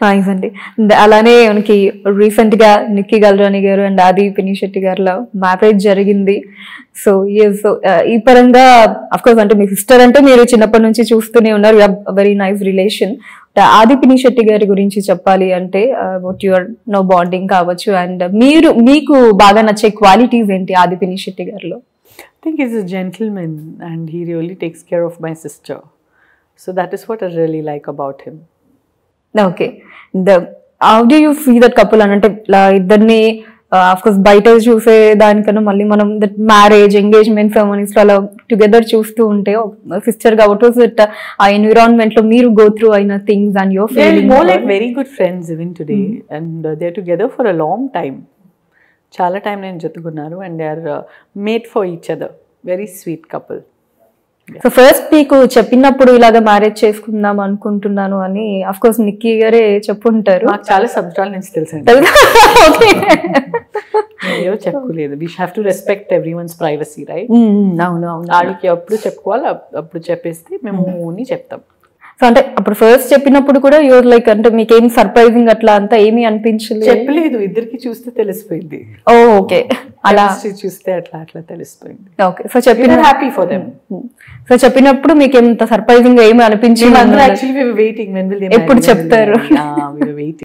Nice అండి And అలానే మనకి రీసెంట్ గా నిక్కీ గల్రాని గారు అండ్ ఆది పిని శెట్టి గారిలో మ్యారేజ్ జరిగింది సో సో ఈ పరంగా అఫ్ కోర్స్ అంటే మీ సిస్టర్ అంటే మీరు చిన్నప్పటి నుంచి చూస్తూనే ఉన్నారు వెరీ నైస్ రిలేషన్ ఆది పిని శెట్టి గారి గురించి చెప్పాలి అంటే వాట్ యువర్ నో బాండింగ్ కావచ్చు అండ్ మీరు మీకు బాగా నచ్చే క్వాలిటీస్ ఏంటి ఆది పిని శెట్టి గారిలో I think he's a gentleman and he really takes care of my sister. So that is what I really like about him. Okay the how do you feel that couple అని అంటే ఇలా ఇద్దరిని course బయట చూసే దానికన్నా మళ్ళీ మనం that marriage engagement ceremonies అలా టుగెదర్ చూస్తూ ఉంటే సిస్టర్ గా వాట్ వాస్ దట్ ఆ ఎన్విరాన్మెంట్ లో మీరు గో త్రూ అయిన things and your They're feeling more like very good friends even today and uh, they're together for a long time. చాలా time నేను జతుకున్నారు and they are made for each other very sweet couple so first మీకు చెప్పినప్పుడు ఇలాగ marriage చేసుకుందాం అనుకుంటున్నాను అని of course Nikki గారే చెప్పుంటారు నాకు చాలా సంవత్సరాల నుంచి తెలుసండి ఓకే ఏదో చెప్పుకోలేదు we have to respect everyone's privacy right అవును అవును ఆడికి అప్పుడు చెప్పుకోవాలి అప్- అప్పుడు చెప్పేస్తే మేము నీ చెప్తాం సో అంటే అప్పుడు ఫస్ట్ చెప్పినప్పుడు కూడా యువర్ లైక్ అంటే మీకేం సర్ప్రైజింగ్ అట్లా అంతా ఏమీ అనిపించలేదు చెప్పలేదు ఇద్దరికి చూస్తే తెలిసిపోయింది ఓ ఓకే అలా Chemistry చూస్తే అట్లా అట్లా తెలిసిపోయింది ఓకే సో చెప్పిన హ్యాపీ ఫర్ దెమ్ సో చెప్పినప్పుడు మీకు ఎంత సర్ప్రైజింగ్ గా ఏమి అనిపించింది అందరూ యాక్చువల్లీ వెయిటింగ్ వెన్ విల్ ఎప్పుడు చెప్తారు? వెయిటింగ్